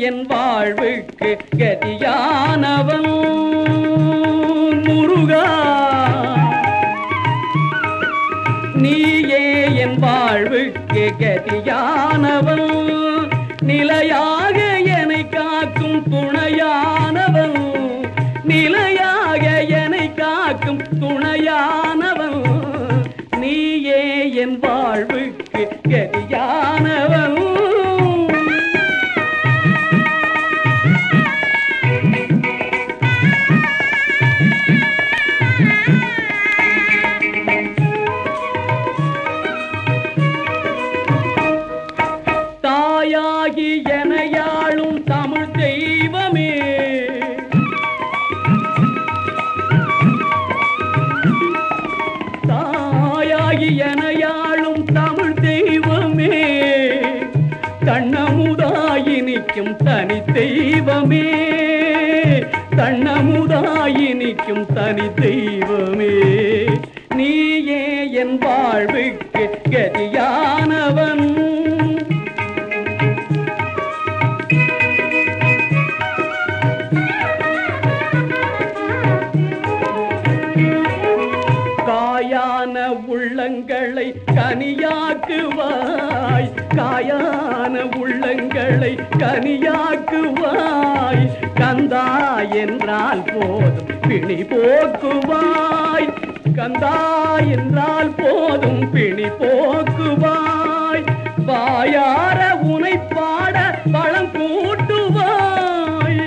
என் வாழ்வுக்கு கதியானவன் முருகா நீயே என் வாழ்வுக்கு கதியானவன் நிலையாக என்னை காக்கும் துணையானவன் நிலையாக என்னை காக்கும் துணையானவன் நீயே என் வாழ்வுக்கு கதியானவன் தாயாகி எனையாளும் தமிழ் தெய்வமே தாயாகி எனையாளும் தமிழ் தெய்வமே தன்னமுதாயி நிற்கும் தனி தெய்வமே தன்னமுதாயி நிற்கும் தனி தெய்வமே நீயே என் வாழ்வுக்கு கதியானவன் காயான உள்ளங்களை கனியாக்குவாய் காயான உள்ளங்களை கனியாக்குவாய் கந்தா என்றால் போதும் பிணி போக்குவாய் கந்தா என்றால் போதும் பிணி போக்குவாய் வாயார உனை பாட பழம் கூட்டுவாய்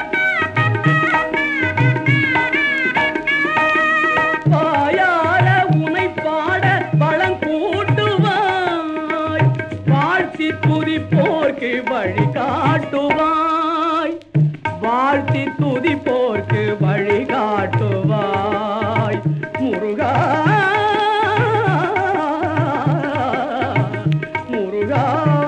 வாயார உனை பாட பழங்கூட்டுவாய் வாழ்த்தி துதிப்போர்க்கு வழி காட்டுவாய் வாழ்த்தி துதிப்போர்க்கு வழி காட்டுவாய் முருகா முருகா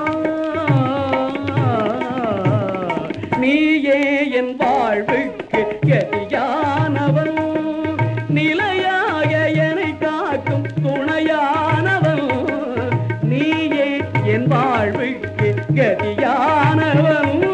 நீயே என் வாழ்வுக்கு கதியானவன் நிலையாக என்னை காக்கும் துணையானவன் நீயே என் வாழ்வுக்கு கதியானவன்